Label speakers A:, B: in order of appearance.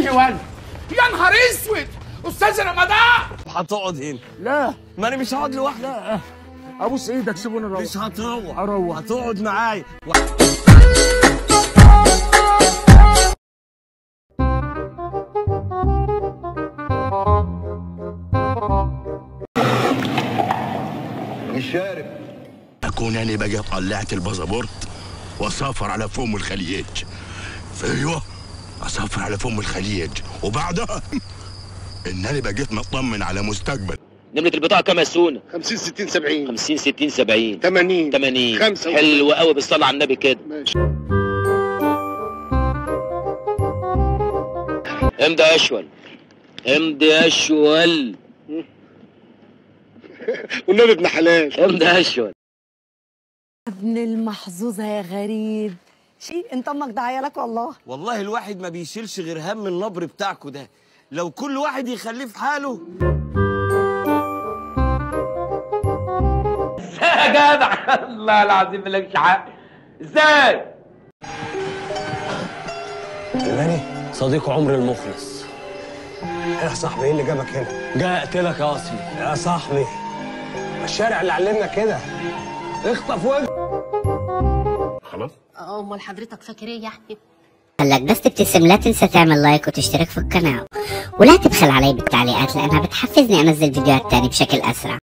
A: يا ولد يا نهار اسود استاذ رمضان
B: هتقعد هنا
A: لا
B: ما انا مش هقعد لوحدي
A: لا ابوس ايدك سيبوني اروح
B: مش هتروح
A: اروح
B: هتقعد معايا
C: الشارب
D: اكون انا بقى طلعت الباسبورت واسافر على فم الخليج ايوه اسافر على فم الخليج وبعدها ان انا بقيت مطمن على مستقبل
E: نمرة البطاقة كام يا سونا؟
C: 50 60 70
E: 50 60 70
C: 80
E: 80
C: خمسة
E: حلو قوي بالصلاة على النبي كده
C: ماشي
E: امضي يا اشول امضي يا اشول
C: والنبي ابن حلال
E: امضي يا اشول
F: ابن المحظوظة يا غريب شي انت امك ده عيالك والله
B: والله الواحد ما بيشيلش غير هم النبر بتاعكوا ده لو كل واحد يخليه في حاله
A: يا جدع الله العظيم مالكش حق ازاي
G: ماني
B: صديق عمر المخلص
G: يا صاحبي ايه اللي جابك هنا
B: جاي اقتلك يا اصلي
G: يا صاحبي الشارع اللي علمنا كده اخطف وجه
D: خلاص
H: اه امال حضرتك فاكر ايه يعني
I: قال لك بس تبتسم لا تنسى تعمل لايك وتشترك في القناة ولا تبخل علي بالتعليقات لأنها بتحفزني أنزل فيديوهات تاني بشكل أسرع